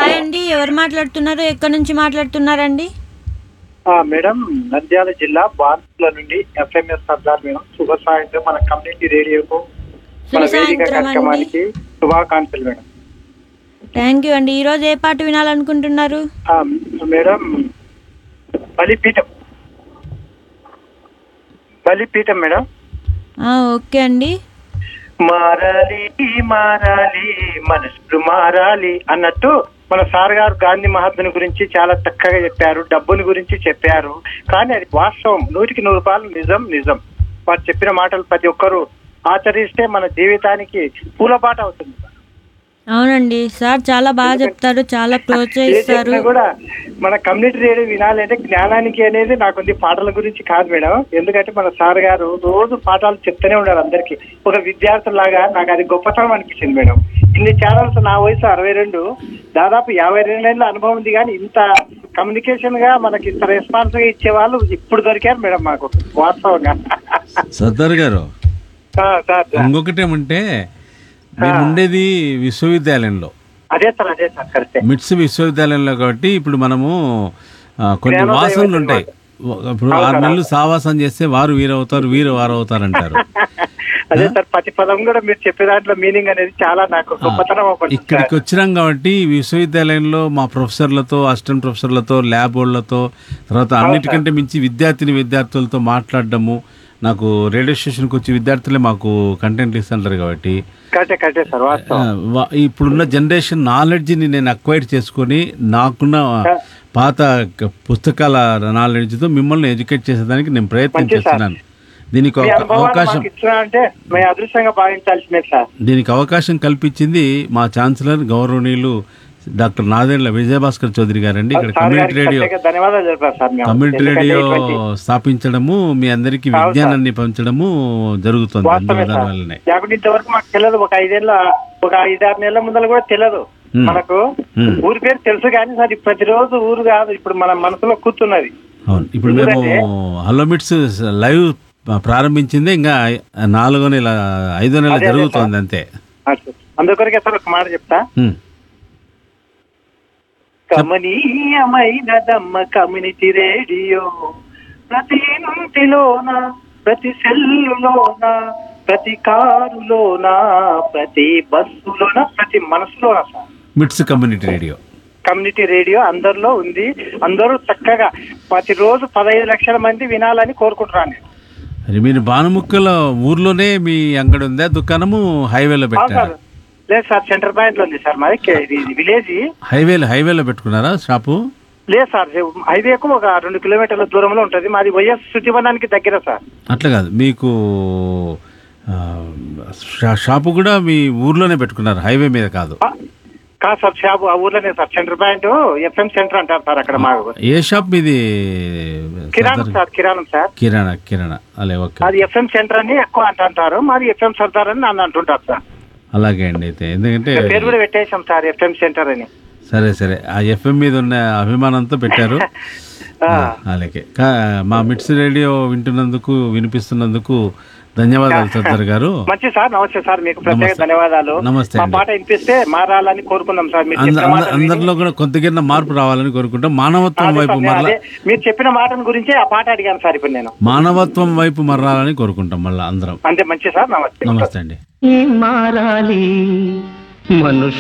Hi అండి ఎవరు మాట్లాడుతున్నారు ఎక్కడి నుంచి మాట్లాడుతున్నారండి ఆ, మేడం నంద్యాల జిల్లా బాన్సుల నుండి ఎఫ్ఎంఎస్ సర్దార్ మేడం శుభ సాయంత్రం మన కమ్యూనిటీ రేడియోకు మన శుభ వేదిక సాయంత్రం అండి కార్యక్రమానికి శుభాకాంక్షలు మేడం థ్యాంక్ యూ అండి ఈరోజు ఏ పాట వినాలనుకుంటున్నారు ఆ, మేడం బలిపీఠం బలిపీఠం మేడం ఆ, ఓకే అండి మారాలి మారాలి మనసులు మారాలి అన్నట్టు మన సార్ గారు గాంధీ మహాత్ముని గురించి చాలా చక్కగా చెప్పారు డబ్బుని గురించి చెప్పారు కానీ అది వాస్తవం నూటికి నూరు రూపాయలు నిజం నిజం వారు చెప్పిన మాటలు ప్రతి ఒక్కరూ ఆచరిస్తే మన జీవితానికి పూలబాట అవుతుంది అవునండి సార్ చాలా బాగా చెప్తారు చాలా ఏ ప్రోత్సహిస్తారు చెప్పినా కూడా మన కమ్యూనిటీ రేడియో వినాలంటే జ్ఞానానికి అనేది నాకుంది పాటల గురించి కాదు మేడం ఎందుకంటే మన సార్ గారు రోజు పాఠాలు చెప్తూనే ఉన్నారు అందరికి ఒక విద్యార్థులాగా నాకు అది గొప్పతనం అనిపించింది మేడం ఇన్ని ఛానల్స్ నా వయసు అరవై రెండు దాదాపు యాభై రెండేళ్ళ అనుభవం ఉంది కానీ ఇంత కమ్యూనికేషన్ గా మనకి ఇంత రెస్పాన్స్ గా ఇచ్చే వాళ్ళు ఇప్పుడు దొరికారు మేడం మాకు వాస్తవంగా సర్దార్ గారు ఆ, సార్ సార్. ఇంకొకటి ఏమంటే మేము ఉండేది విశ్వవిద్యాలయంలో అదే సార్ అదే సార్ కరెక్టే మిట్స్ విశ్వవిద్యాలయంలో కాబట్టి ఇప్పుడు మనము ఆ, కొన్ని జ్ఞానోదయం వాసనలు అన్నమాట. ఉంటాయి ఇప్పుడు ఆరు నెలలు సావాసం చేస్తే వారు వీరు అవుతారు వీరు వారు అవుతారు అంటారు అదే సార్ ప్రతి పదం కూడా మీరు చెప్పే దాంట్లో మీనింగ్ అనేది చాలా నాకు గొప్పతనం అవ్వబడుతుంది ఇక్కడికి వచ్చినాం కాబట్టి ఈ విశ్వవిద్యాలయంలో మా ప్రొఫెసర్లతో అసిస్టెంట్ ప్రొఫెసర్లతో ల్యాబ్ వాళ్ళతో తర్వాత అన్నిటికంటే మించి విద్యార్థిని విద్యార్థులతో మాట్లాడడము నాకు రేడియో స్టేషన్కి వచ్చి విద్యార్థులే మాకు కంటెంట్ ఇస్తుంటారు కాబట్టి కరెక్టే కరెక్టే సార్ ఆ, వాస్తవం వా- ఇప్పుడున్న జనరేషన్ నాలెడ్జ్ని నేను అక్వైర్ చేసుకొని నాకున్న పాత క- పుస్తకాల నాలెడ్జ్తో మిమ్మల్ని ఎడ్యుకేట్ చేసేదానికి నేను ప్రయత్నం మంచిది సార్. చేస్తున్నాను దీనికి మీ ఒక అనుభవాలు అవకాశం మాకు ఇచ్చినా అంటే మేము అదృష్టంగా భావించాల్సిందే సార్ దీనికి అవకాశం కల్పించింది మా ఛాన్సలర్ గౌరవనీయులు డాక్టర్ నాదెండ్ల విజయభాస్కర్ చౌదరి గారండి ఇక్కడ సార్ కమ్యూనిటీ గారికి రేడియో ప్రత్యేక ధన్యవాదాలు చెప్పారు సార్ మేము. కమ్యూనిటీ ఎందుకంటే రేడియో ఇటువంటి స్థాపించడము మీ అందరికీ విజ్ఞానాన్ని పంచడము జరుగుతుంది వాస్తవమే అందువల్ల సార్. వల్లనే లేకుంటే ఇంతవరకు మాకు తెలియదు ఒక ఐదేళ్ళ ఒక ఐదారు నెలల ముందర కూడా తెలియదు Hmm. మనకు Hmm. ఊరి పేరు తెలుసు కానీ సార్ ఇది ప్రతిరోజు ఊరు కాదు ఇప్పుడు మన మనసులో కూర్చున్నది అవును ఇప్పుడు మేము హలో మిట్స్ లైవ్ ప్రారంభించిందే ఇంకా నాలుగో నెల ఐదో నెల అదే, అదే జరుగుతోంది అంతే అట్లా. అందుకొరకే సార్ ఒక మాట చెప్తా ఉమ్. కమనీయమైనదమ్మ కమ్యూనిటీ రేడియో ప్రతి ఇంటిలోన ప్రతి సెల్లులోన ప్రతి కారులోన ప్రతి బస్సులోన ప్రతి మనసులోన సార్ మిట్స్ కమ్యూనిటీ రేడియో కమ్యూనిటీ రేడియో అందరిలో ఉంది అందరూ చక్కగా ప్రతిరోజు పదహైదు లక్షల మంది వినాలని కోరుకుంటున్నాను నేను. మరి మీరు భానుముక్కల ఊర్లోనే మీ అంగడి ఉందా దుకాణము హైవేలో అవును సార్ పెట్టారా లేదు సార్ సెంటర్ పాయింట్ లో ఉంది సార్ మాది కే- ఇది విలేజ్ హైవేలో హైవేలో పెట్టుకున్నారా షాపు లేదు సార్ హైవేకు ఒక రెండు కిలోమీటర్ల దూరంలో ఉంటుంది మాది వైఎస్ శుచివనానికి దగ్గర సార్ అట్లా కాదు మీకు ఆ, షా- షాపు కూడా మీ ఊర్లోనే పెట్టుకున్నారు హైవే మీద కాదు ఆ, కాదు సార్ షాపు ఆ ఊర్లోనే sir centre point F M centre అంటారు సార్ అక్కడ మాకు ఏ షాప్ మీది కిరాణం సార్ కిరాణం సార్ కిరాణా కిరాణా అలే ఓకే అది ఎఫ్ఎం సెంటర్ అని ఎక్కువ అంటుంటారు మాది ఎఫ్ఎం సర్దార్ అని నన్ను అంటుంటారు సార్ అలాగే అండి అయితే ఎందుకంటే పేరు కూడా పెట్టేశాం సార్ ఎఫ్ఎం సెంటర్ అని సరే సరే ఆ ఎఫ్ఎం మీద ఉన్న అభిమానంతో పెట్టారు ఆ, అలాగే కా- మా మిట్స్ రేడియో వింటున్నందుకు వినిపిస్తున్నందుకు ధన్యవాదాలు సర్దార్ గారు మంచి సార్ నమస్తే సార్ మీకు ప్రత్యేక నమస్తే. ధన్యవాదాలు నమస్తే మా అండి. పాట వినిపిస్తే మారాలని కోరుకుందాం సార్ మీరు అంద- చెప్పిన అంద- మాటలు విని- అందరిలో కూడా కొంతగిన్న మార్పు రావాలని కోరుకుంటాం మానవత్వం అదే వైపు సార్, నేను మరలా అదే మీరు చెప్పిన మాటను గురించే ఆ పాట అడిగాను సార్ ఇప్పుడు నేను మానవత్వం వైపు మరలాలని కోరుకుంటాం మళ్ళా అందరం అంతే మంచి సార్ నమస్తే నమస్తే అండి ఏం మారాలి మనుషు